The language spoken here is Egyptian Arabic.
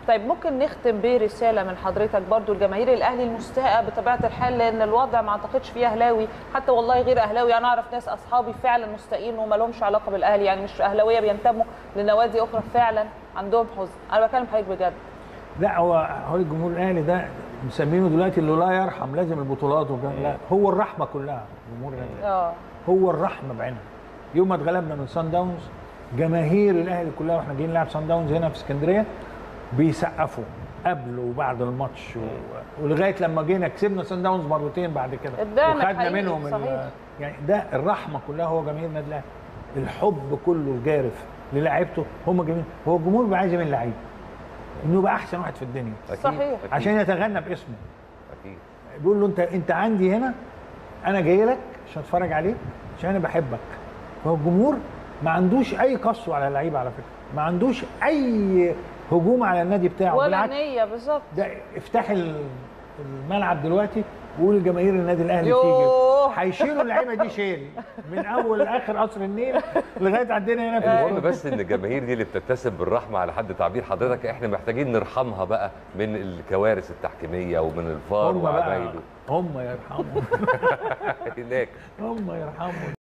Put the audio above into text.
طيب ممكن نختم برساله من حضرتك برضو الجماهير الاهلي المستاءه بطبيعه الحال لان الوضع ما اعتقدش فيه اهلاوي حتى والله غير اهلاوي انا اعرف ناس اصحابي فعلا مستائين وما لهمش علاقه بالاهلي يعني مش اهلاويه بينتموا لنوادي اخرى فعلا عندهم حزن انا بكلم حضرتك بجد لا هو هو الجمهور الاهلي ده مسمينه دلوقتي اللي لا يرحم لازم البطولات وكده لا هو الرحمه كلها جمهور الاهلي اه هو الرحمه بعينها يوم ما اتغلبنا من سان داونز جماهير الاهلي كلها واحنا جايين نلعب سان داونز هنا في اسكندريه بيسقفوا قبل وبعد الماتش و... ولغايه لما جينا كسبنا سان داونز مرتين بعد كده الدعم وخدنا الحقيقي، منهم ال- صحيح. يعني ده الرحمه كلها هو جماهير النادي الاهلي الحب كله الجارف للاعيبته هم جميل هو الجمهور بيبقى عايز يعمل لعيب انه يبقى احسن واحد في الدنيا أكيد. صحيح. أكيد. عشان يتغنى باسمه اكيد بيقول له انت انت عندي هنا انا جاي لك عشان اتفرج عليك عشان انا بحبك فهو الجمهور ما عندوش اي قسوه على اللعيبه على فكره ما عندوش اي هجوم على النادي بتاعه ولا بالعكس نيه بالظبط ده افتح ال- الملعب دلوقتي وقول لجماهير النادي الاهلي يوه. تيجي هيشيلوا اللعيبه دي شيل من اول لاخر قصر النيل لغايه عندنا هنا في المهم الفندق. بس ان الجماهير دي اللي بتتسم بالرحمه على حد تعبير حضرتك احنا محتاجين نرحمها بقى من الكوارث التحكيميه ومن الفار هم بقى وعمايله هم يرحموا هناك هم يرحموا